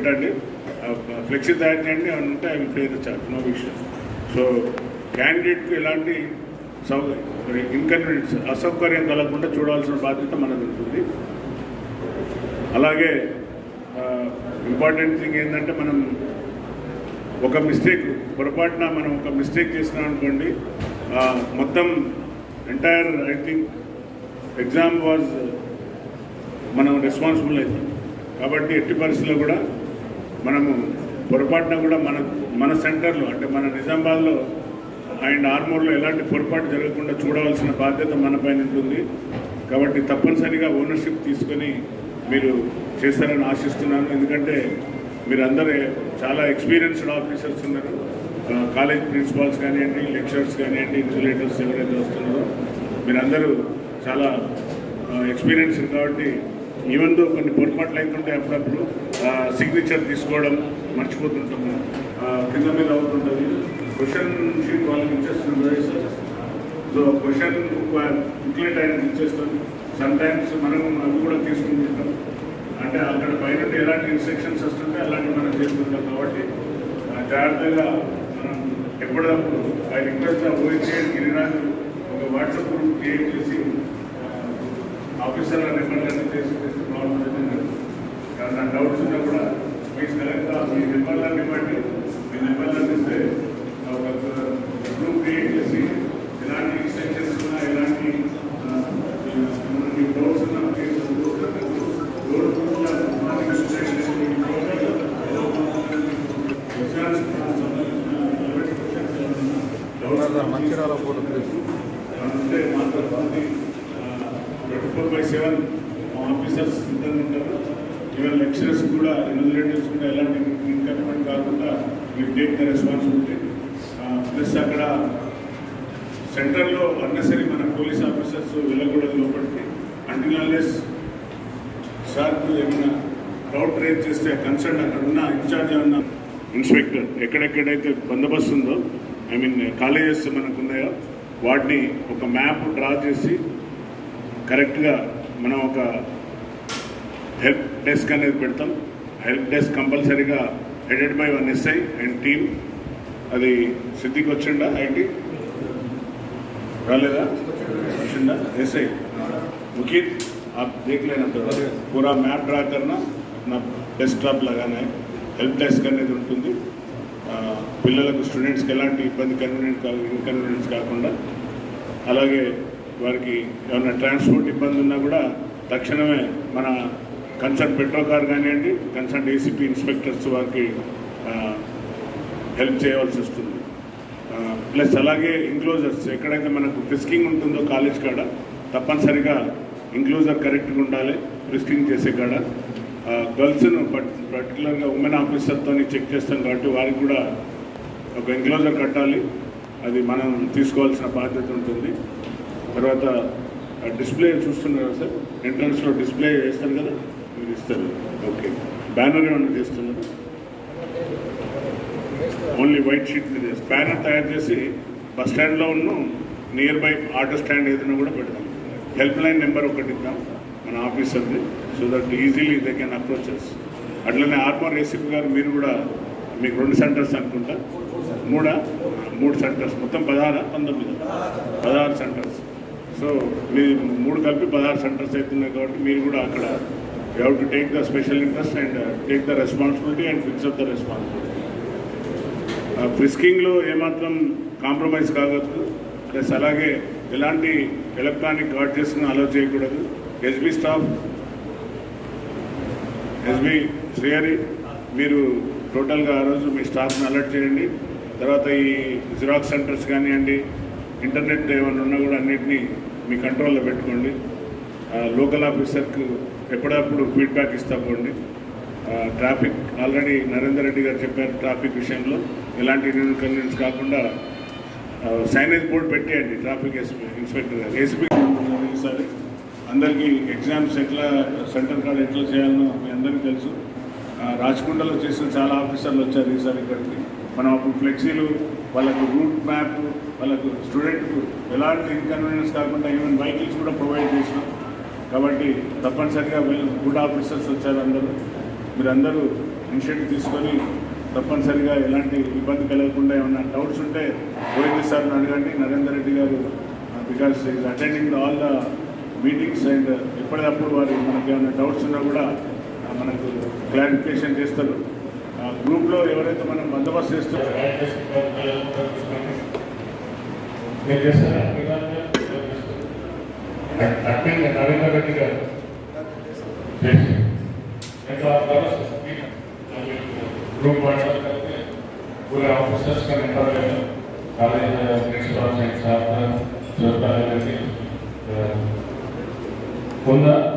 పెట్టండి ఫ్లెక్సీ తయారు చేయండి అని ఉంటే అవి పే చార్జ్ నో విషయం సో క్యాండిడేట్కి ఎలాంటి సౌ ఇన్కన్వీనియన్స్ అసౌకర్యం కలగకుండా చూడాల్సిన బాధ్యత మనది ఉంటుంది అలాగే ఇంపార్టెంట్ థింగ్ ఏంటంటే మనం ఒక మిస్టేక్ పొరపాటున మనం ఒక మిస్టేక్ చేసినాం అనుకోండి ఆ, మొత్తం entire I think exam was మనం రెస్పాన్సిబుల్ అవుతాం కాబట్టి ఎట్టి పరిస్థితుల్లో కూడా మనము పొరపాటున కూడా మన మన సెంటర్లో అంటే మన నిజామాబాద్లో అండ్ ఆర్మూర్లో ఎలాంటి పొరపాటు జరగకుండా చూడవలసిన బాధ్యత మన పైన ఉంటుంది కాబట్టి తప్పనిసరిగా ఓనర్షిప్ తీసుకొని మీరు చేస్తారని ఆశిస్తున్నాను ఎందుకంటే మీరందరూ చాలా ఎక్స్పీరియన్స్డ్ ఆఫీసర్స్ ఉన్నారు ఆ, కాలేజ్ ప్రిన్సిపాల్స్ కానివ్వండి లెక్చరర్స్ కానివ్వండి ఇన్సులేటర్స్ ఎవరైతే వస్తున్నారో మీరందరూ చాలా ఎక్స్పీరియన్స్ కాబట్టి ఈవెన్ దో కొన్ని పొరపాట్లు అవుతుంటే అప్పుడప్పుడు సిగ్నేచర్ తీసుకోవడం మర్చిపోతుంటాము ఆ, కింద మీద అవుతుంటుంది క్వశ్చన్ షీట్ వాళ్ళకి ఇచ్చేస్తున్నాం సార్ సో క్వశ్చన్ బుక్లెట్ ఆయన ఇచ్చేస్తాం సమ్ టైమ్స్ మనం అవి కూడా తీసుకుంటుంటాం అంటే అక్కడ పైన ఎలాంటి ఇన్స్ట్రక్షన్స్ వస్తుంటే అలాంటివి మనం చేస్తుంటాం కాబట్టి ఆ, జాగ్రత్తగా మనం ఎప్పటికప్పుడు ఐ రిక్వెస్ట్ ఓఎస్ఏ గిరిరాజు ఒక వాట్సాప్ గ్రూప్ క్రియేట్ చేసి ఆఫీసర్ల నెంబర్లన్నీ చేసి చేసి బాగుంటుంది కానీ నాకు డౌట్స్ ఉన్నా కూడా ప్లీజ్ కరెక్ట్గా మీ నెంబర్లన్నీ బట్టి మీ నెంబర్లన్నీ ఇస్తే ఒక గ్రూప్ క్రియేట్ చేసి ఎలాంటి ఇన్స్ట్రక్షన్స్ ఉన్నా ఎలాంటి ఆ, మీ డౌట్స్ ఉన్నా కేసు మంచిర్యాల పోటీ ప్లీజ్ అంటే మాతో twenty four by seven officers సిద్ధంగా ఉంటారు ఈవెన్ లెక్చరర్స్ కూడా ఇన్విజిలేటర్స్ కూడా ఎలాంటి ఇన్కమిట్మెంట్ కాకుండా మీరు టేక్ ద రెస్పాన్సిబిలిటీ ప్లస్ అక్కడ సెంటర్లో అన్నసరి మన పోలీస్ ఆఫీసర్స్ వెళ్ళకూడదు లోపలికి అంటిల్ అన్లెస్ సార్కు ఏమైనా డౌట్ రేజ్ చేస్తే కన్సర్న్ అక్కడ ఉన్న ఇన్ఛార్జ్ ఉన్న ఇన్స్పెక్టర్ ఎక్కడెక్కడైతే బందోబస్తు ఉందో ఐ మీన్ కాలేజెస్ మనకు ఉన్నాయో వాటిని ఒక మ్యాప్ డ్రా చేసి కరెక్ట్గా మనం ఒక హెల్ప్ డెస్క్ అనేది పెడతాం హెల్ప్ డెస్క్ కంపల్సరీగా headed by one SI and team అది సిద్ధికి వచ్చిండా ఐటీ రాలేదా వచ్చిందా एसआई मुकीत आप देख लेना थोड़ा पूरा मैप ड्रा करना अपना डेस्कటాప్ लगाना है హెల్ప్ డెస్క్ అనేది ఉంటుంది ఆ, పిల్లలకు స్టూడెంట్స్కి ఎలాంటి ఇబ్బంది కన్వీనియంట్ ఇన్కన్వీనియన్స్ కాకుండా అలాగే వారికి ఏమైనా ట్రాన్స్పోర్ట్ ఇబ్బంది ఉన్నా కూడా తక్షణమే మన కన్సర్న్ పెట్రో కార్ కానివ్వండి కన్సర్న్ ఏసీపీ ఇన్స్పెక్టర్స్ వారికి హెల్ప్ చేయవలసి వస్తుంది ప్లస్ అలాగే ఇంక్లోజర్స్ ఎక్కడైతే మనకు ఫ్రిస్కింగ్ ఉంటుందో కాలేజ్ కాడ తప్పనిసరిగా ఇంక్లూజర్ కరెక్ట్గా ఉండాలి ఫ్రిస్కింగ్ చేసే కాడ గర్ల్స్ను పర్టికులర్గా ఉమెన్ ఆఫీసర్తో చెక్ చేస్తాం కాబట్టి వారికి కూడా ఒక ఎంక్లోజర్ కట్టాలి అది మనం తీసుకోవాల్సిన బాధ్యత ఉంటుంది తర్వాత డిస్ప్లే చూస్తున్నారా సార్ ఎంట్రన్స్లో డిస్ప్లే వేస్తారు కదా మీరు ఇస్తారు ఓకే బ్యానర్ ఏమైనా చేస్తున్నారు ఓన్లీ వైట్ షీట్ మీద వేసి బ్యానర్ తయారు చేసి బస్ స్టాండ్లో ఉన్న నియర్ బై ఆటో స్టాండ్ ఏదైనా కూడా పెడతాం హెల్ప్ లైన్ నెంబర్ ఒకటి ఇద్దాం మన ఆఫీసర్ది so that easily they can approaches అట్లనే ఆర్మర్ ఏసీపీ గారు మీరు కూడా మీకు రెండు సెంటర్స్ అనుకుంటా మూడా మూడు సెంటర్స్ మొత్తం పదహారా పంతొమ్మిది పదహారు సెంటర్స్ సో మీ మూడు కలిపి పదహారు సెంటర్స్ అవుతున్నాయి కాబట్టి మీరు కూడా అక్కడ you have to take the special interest and take the responsibility and fix up the responsibility ఫ్రిస్కింగ్లో ఏమాత్రం కాంప్రమైజ్ కావద్దు ప్లస్ అలాగే ఎలాంటి ఎలక్ట్రానిక్ గాడ్జెస్ను అలౌ చేయకూడదు ఎస్బీ స్టాఫ్ ఎస్బీ శ్రీహరి మీరు టోటల్గా ఆ రోజు మీ స్టాఫ్ని అలర్ట్ చేయండి తర్వాత ఈ జిరాక్స్ సెంటర్స్ కానివ్వండి ఇంటర్నెట్ ఏమైనా ఉన్నా కూడా అన్నింటినీ మీ కంట్రోల్లో పెట్టుకోండి ఆ, లోకల్ ఆఫీసర్కు ఎప్పుడప్పుడు ఫీడ్బ్యాక్ ఇస్తా పోండి ఆ, ట్రాఫిక్ ఆల్రెడీ నరేందర్ రెడ్డి గారు చెప్పారు ట్రాఫిక్ విషయంలో ఎలాంటి ఇన్కన్వీనియన్స్ కాకుండా ఆ, సైనేజ్ బోర్డు పెట్టేయండి ట్రాఫిక్ ఎస్పీ ఇన్స్పెక్టర్ గారు ఏసీపీ ఈసారి అందరికీ ఎగ్జామ్స్ ఎట్లా సెంటర్ కార్డ్ ఎట్లా చేయాలనో మీ అందరికీ తెలుసు ఆ, రాచకొండలో చేసిన చాలా ఆఫీసర్లు వచ్చారు ఈసారి ఇక్కడికి మనం అప్పుడు ఫ్లెక్సీలు వాళ్ళకు రూట్ మ్యాప్ వాళ్ళకు స్టూడెంట్కు ఎలాంటి ఇన్కన్వీనియన్స్ కాకుండా ఈవెన్ వెహికల్స్ కూడా ప్రొవైడ్ చేసినాం కాబట్టి తప్పనిసరిగా వీళ్ళు గుడ్ ఆఫీసర్స్ వచ్చారు అందరూ మీరందరూ ఇనిషియేటివ్ తీసుకొని తప్పనిసరిగా ఎలాంటి ఇబ్బంది కలగకుండా ఏమైనా డౌట్స్ ఉంటే గోవింద్ సార్ని అడగండి నరేందర్ రెడ్డి గారు because is attending all the meetings and ఎప్పటికప్పుడు వారు మనకి ఏమైనా డౌట్స్ ఉన్నా కూడా ఆ, మనకు క్లారిఫికేషన్ చేస్తారు ఆ గ్రూప్లో ఎవరైతే మనం బందోబస్తు చేస్తారో మీరు చేస్తారా అట్టే నరేంద్ర రెడ్డి గారు చేసి ఇంకా గ్రూప్ వాట్సాప్ करके पूरे ऑफिसर्स का नंबर है कॉलेज प्रिंसिपल साहब का जो का है कि కొంత